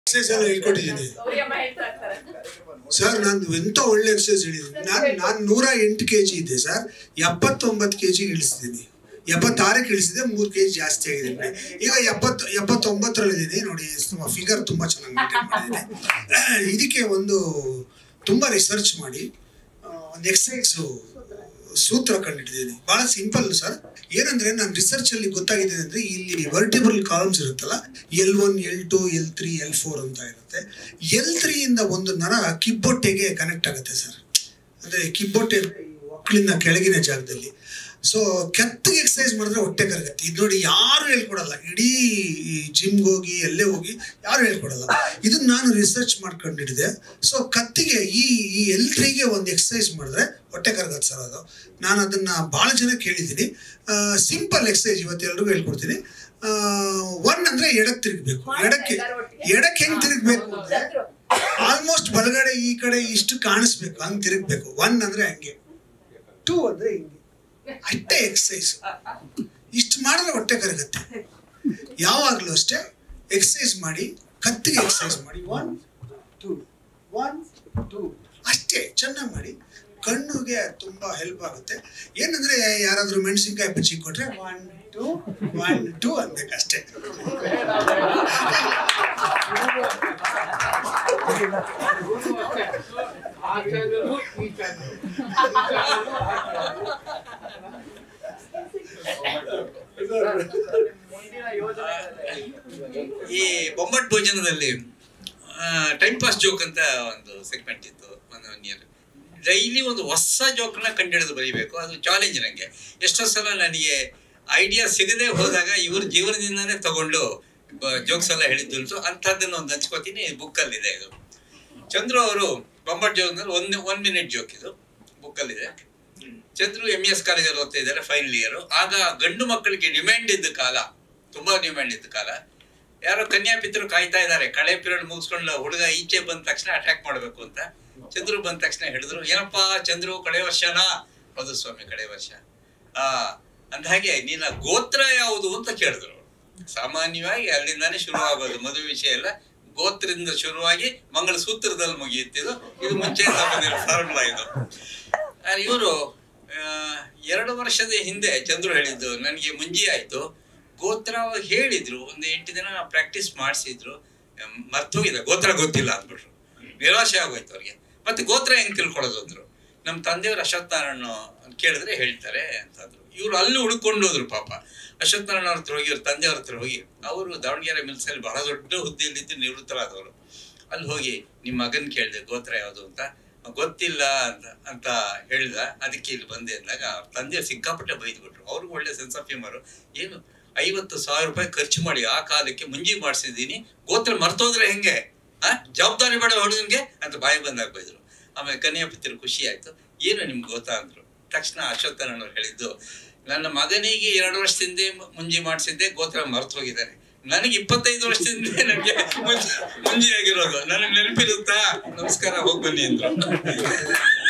exercise ಎಲ್ಲ ಹೇಳ್ಕೊಟ್ಟಿದ್ದೀನಿ ಗೌರಿಯಮ್ಮ ಹೇಳ್ತಾ ಇರ್ತಾರೆ ಸರ್ ನಾನು ಎಂತ ಒಳ್ಳೆ ಎಕ್ಸಸೈಸ್ ಹೇಳಿದ್ದೀನಿ ನಾನು ನಾನು ನೂರ ಎಂಟು ಕೆ ಜಿ ಇದ್ದೆ ಸರ್ ಎಪ್ಪತ್ತೊಂಬತ್ತು ಕೆ ಜಿ ಇಳಿಸಿದ್ದೀನಿ ಎಪ್ಪತ್ತಾರಕ್ಕೆ ಇಳಿಸಿದೆ ಮೂರು ಕೆ ಜಿ ಜಾಸ್ತಿ ಆಗಿದೆ ನೋಡಿ ಈಗ ಎಪ್ಪತ್ತು ಎಪ್ಪತ್ತೊಂಬತ್ತರಲ್ಲಿದ್ದೀನಿ ನೋಡಿ ಫಿಗರ್ ತುಂಬ ಚೆನ್ನಾಗಿ ಮೇಂಟೈನ್ ಮಾಡಿದ್ದೀನಿ ಇದಕ್ಕೆ ಒಂದು ತುಂಬ ರಿಸರ್ಚ್ ಮಾಡಿ ಆ, ಒಂದು ಎಕ್ಸಸೈಸು ಸೂತ್ರ ಕಂಡಿಟ್ಟಿದ್ದೀನಿ ಬಹಳ ಸಿಂಪಲ್ ಸರ್ ಏನಂದ್ರೆ ನಾನು ರಿಸರ್ಚ್ ಅಲ್ಲಿ ಗೊತ್ತಾಗಿದೆ ಅಂದ್ರೆ ಇಲ್ಲಿ ವರ್ಟಿಬಲ್ ಕಾಲಮ್ಸ್ ಇರುತ್ತಲ್ಲ L one L two L three L four ಅಂತ ಇರುತ್ತೆ ಎಲ್ ತ್ರೀ ಇಂದ ಒಂದು ನರ ಕಿಬ್ಬೊಟ್ಟೆಗೆ ಕನೆಕ್ಟ್ ಆಗುತ್ತೆ ಸರ್ ಅಂದ್ರೆ ಕಿಬ್ಬೊಟ್ಟೆ ಒಕ್ಕಳಿನ ಕೆಳಗಿನ ಜಾಗದಲ್ಲಿ ಸೊ ಕೆತ್ತಗೆ ಎಕ್ಸಸೈಸ್ ಮಾಡಿದ್ರೆ ಹೊಟ್ಟೆ ಕರಗತ್ತೆ ಇದು ನೋಡಿ ಯಾರು ಹೇಳ್ಕೊಡಲ್ಲ ಇಡೀ ಜಿಮ್ಗೆ ಹೋಗಿ ಎಲ್ಲೇ ಹೋಗಿ ಯಾರು ಹೇಳ್ಕೊಡಲ್ಲ ಇದನ್ನ ನಾನು ರಿಸರ್ಚ್ ಮಾಡ್ಕೊಂಡಿದ್ದೆ ಸೊ ಕತ್ತಿಗೆ ಈ ಈ ಎಲ್ ತ್ರೀಗೆ ಒಂದು ಎಕ್ಸಸೈಸ್ ಮಾಡಿದ್ರೆ ಹೊಟ್ಟೆ ಕರಗತ್ತೆ ಸರ್ ಅದು ನಾನು ಅದನ್ನ ಭಾಳ ಜನ ಕೇಳಿದ್ದೀನಿ ಸಿಂಪಲ್ ಎಕ್ಸಸೈಸ್ ಇವತ್ತು ಎಲ್ರಿಗೂ ಹೇಳ್ಕೊಡ್ತೀನಿ ಒನ್ ಅಂದ್ರೆ ಎಡಕ್ಕೆ ತಿರುಗಬೇಕು ಎಡಕ್ಕೆ ಎಡಕ್ಕೆ ಹೆಂಗ್ ತಿರುಗಬೇಕು ಅಂದ್ರೆ ಚಂದ್ರು ಆಲ್ಮೋಸ್ಟ್ ಬಲಗಡೆ ಈ ಕಡೆ ಇಷ್ಟು ಕಾಣಿಸ್ಬೇಕು ಹಂಗ್ ತಿರುಗ್ಬೇಕು ಒನ್ ಅಂದ್ರೆ ಹಂಗೆ ಟೂ ಅಂದ್ರೆ ಹಿಂಗೆ ಅಷ್ಟೇ ಎಕ್ಸಸೈಸ್ ಇಷ್ಟು ಮಾಡಿದ್ರೆ ಹೊಟ್ಟೆ ಕರಗತ್ತೆ ಯಾವಾಗಲೂ ಅಷ್ಟೇ ಎಕ್ಸಸೈಸ್ ಮಾಡಿ ಕತ್ತಿಗೆ ಎಕ್ಸಸೈಸ್ ಮಾಡಿ ಒನ್ ಟೂ ಒನ್ ಟೂ ಅಷ್ಟೇ ಚೆನ್ನಾಗಿ ಮಾಡಿ ಕಣ್ಣುಗೆ ತುಂಬಾ ಹೆಲ್ಪ್ ಆಗುತ್ತೆ ಏನಂದ್ರೆ ಯಾರಾದ್ರೂ ಮೆಣಸಿನ್ಕಾಯಿ ಬಜ್ಜಿ ಕೊಟ್ರೆ ಒನ್ ಟೂ ಒನ್ ಟೂ ಅನ್ಬೇಕಷ್ಟೇ ಆ ಚಾನಲ್ ಈ ಚಾನಲ್ ಮುಂದಿನ ಯೋಜನೆಗಳಲ್ಲಿ ಈ ಬೊಂಬಟ್ ಭೋಜನದಲ್ಲಿ ಟೈಮ್ ಪಾಸ್ ಜೋಕ್ ಅಂತ ಒಂದು ಸೆಗ್ಮೆಂಟ್ ಇತ್ತು ಒಂದು ಒನ್ ಇಯರ್ ಡೈಲಿ ಒಂದು ಹೊಸ ಜೋಕ್ನ ಕಂಡಿಡಿದು ಬರೀಬೇಕು ಅದು ಚಾಲೆಂಜ್ ನನಗೆ ಎಷ್ಟೋ ಸಲ ನನಗೆ ಐಡಿಯಾ ಸಿಗದೆ ಹೋದಾಗ ಇವ್ರ ಜೀವನದಿಂದನೇ ತಗೊಂಡು ಜೋಕ್ಸ್ ಎಲ್ಲ ಹೇಳಿದ್ದುಂಟು ಅಂಥದ್ದನ್ನು ಒಂದು ಹಂಚ್ಕೋತೀನಿ ಬುಕ್ಕಲ್ಲಿದೆ ಇದು ಚಂದ್ರು ಅವರು ಬೊಂಬಟ್ ಜೋಕ್ನಲ್ಲಿ ಒಂದು ಒನ್ ಮಿನಿಟ್ ಜೋಕ್ ಇದು ಬುಕ್ಕಲ್ಲಿದೆ ಚಂದ್ರು ಎಂ ಎಸ್ ಕಾಲೇಜಲ್ಲಿ ಓದ್ತಾ ಇದ್ದಾರೆ ಫೈನಲ್ ಇಯರ್ ಆಗ ಗಂಡು ಮಕ್ಕಳಿಗೆ ಡಿಮ್ಯಾಂಡ್ ಇದ್ದ ಕಾಲ ತುಂಬಾ ಡಿಮ್ಯಾಂಡ್ ಇದ್ದ ಕಾಲ ಯಾರೋ ಕನ್ಯಾಪಿತರು ಕಾಯ್ತಾ ಇದ್ದಾರೆ ಕಳೆ ಪಿರಿಯಡ್ ಮುಗಿಸ್ಕೊಂಡು ಹುಡುಗ ಈಚೆ ಬಂದ ತಕ್ಷಣ ಅಟ್ಯಾಕ್ ಮಾಡಬೇಕು ಅಂತ ಚಂದ್ರು ಬಂದ ತಕ್ಷಣ ಹಿಡಿದ್ರು ಏನಪ್ಪಾ ಚಂದ್ರು ಕಡೆ ವರ್ಷನಾ ಹೌದು ಸ್ವಾಮಿ ಕಡೆ ವರ್ಷ ಆ ಅಂದ ಹಾಗೆ ನಿನ್ನ ಗೋತ್ರ ಯಾವುದು ಅಂತ ಕೇಳಿದ್ರು ಸಾಮಾನ್ಯವಾಗಿ ಅಲ್ಲಿಂದಾನೇ ಶುರು ಆಗೋದು ಮದುವೆ ವಿಷಯ ಎಲ್ಲ ಗೋತ್ರದಿಂದ ಶುರುವಾಗಿ ಮಂಗಳ ಸೂತ್ರದಲ್ಲಿ ಮುಗಿಯುತ್ತಿದ್ದು ಇದು ಮುಂಚೆ ಬಂದಿರೋ ಫಾರ್ಮುಲಾ ಇದು ಇವರು ಎರಡು ವರ್ಷದ ಹಿಂದೆ ಚಂದ್ರು ಹೇಳಿದ್ದು ನನಗೆ ಮುಂಜಿ ಆಯ್ತು ಗೋತ್ರ ಅವಾಗ ಹೇಳಿದ್ರು ಒಂದು ಎಂಟು ದಿನ ಪ್ರಾಕ್ಟೀಸ್ ಮಾಡಿಸಿದ್ರು ಮರ್ತೋಗಿದೆ ಗೋತ್ರ ಗೊತ್ತಿಲ್ಲ ಅಂದ್ಬಿಟ್ರು ನಿರಾಶೆ ಆಗೋಯ್ತು ಅವ್ರಿಗೆ ಮತ್ತೆ ಗೋತ್ರ ಹೆಂಗ್ ತಿಳ್ಕೊಳ್ಳೋದು ಅಂದ್ರು ನಮ್ಮ ತಂದೆಯವರು ಅಶ್ವತ್ಥ ನಾರಾಯಣ ಕೇಳಿದ್ರೆ ಹೇಳ್ತಾರೆ ಅಂತಂದ್ರು ಇವ್ರು ಅಲ್ಲಿ ಹುಡ್ಕೊಂಡು ಹೋದ್ರು ಪಾಪ ಅಶ್ವತ್ಥ ನಾರಾಯಣ ಅವ್ರ ಹತ್ರ ಹೋಗಿ ಅವ್ರ ತಂದೆಯವ್ರ ಹತ್ರ ಹೋಗಿ ಅವರು ದಾವಣಗೆರೆ ಮಿಲ್ಸಲ್ಲಿ ಬಹಳ ದೊಡ್ಡ ಹುದ್ದೆಯಲ್ಲಿದ್ದು ನಿವೃತ್ತರಾದವರು ಅಲ್ಲಿ ಹೋಗಿ ನಿಮ್ಮ ಮಗನ್ ಕೇಳಿದೆ ಗೋತ್ರ ಯಾವುದು ಅಂತ ಗೊತ್ತಿಲ್ಲ ಅಂತ ಅಂತ ಹೇಳ್ದ ಅದಕ್ಕೆ ಇಲ್ಲಿ ಬಂದೆ ಅಂದಾಗ ಅವ್ರ ತಂದೆ ಸಿಕ್ಕಾಪಟ್ಟೆ ಬೈದ್ಬಿಟ್ರು ಅವ್ರಿಗೂ ಒಳ್ಳೆ ಸೆನ್ಸ್ ಆಫ್ ಹ್ಯೂಮರ್ ಏನು ಐವತ್ತು ಸಾವಿರ ರೂಪಾಯಿ ಖರ್ಚು ಮಾಡಿ ಆ ಕಾಲಕ್ಕೆ ಮುಂಜಿ ಮಾಡಿಸಿದ್ದೀನಿ ಗೋತ್ರ ಮರ್ತೋದ್ರೆ ಹೆಂಗೆ ಆ ಜವಾಬ್ದಾರಿ ಬೇಡ ಹುಡುಗನ್ಗೆ ಅಂತ ಬಾಯಿ ಬಂದಾಗ ಬೈದ್ರು ಆಮೇಲೆ ಕನ್ಯಾಪತಿರು ಖುಷಿ ಆಯ್ತು ಏನು ನಿಮ್ಗೆ ಗೊತ್ತಾ ಅಂದ್ರು ತಕ್ಷಣ ಅಶ್ವತ್ಥನವ್ರು ಹೇಳಿದ್ದು ನನ್ನ ಮಗನಿಗೆ ಎರಡು ವರ್ಷದಿಂದ ಮುಂಜಿ ಮಾಡಿಸಿದ್ದೆ ಗೋತ್ರ ಮರ್ತು ಹೋಗಿದ್ದಾರೆ ನನಗೆ ಇಪ್ಪತ್ತೈದು ವರ್ಷದಿಂದ ನನಗೆ ಮುಂಜಿ ಮುಂಜಿ ಆಗಿರೋದು ನನಗೆ ನೆನಪಿರುತ್ತಾ ನಮಸ್ಕಾರ ಹೋಗಿ ಬನ್ನಿ ಅಂದ್ರು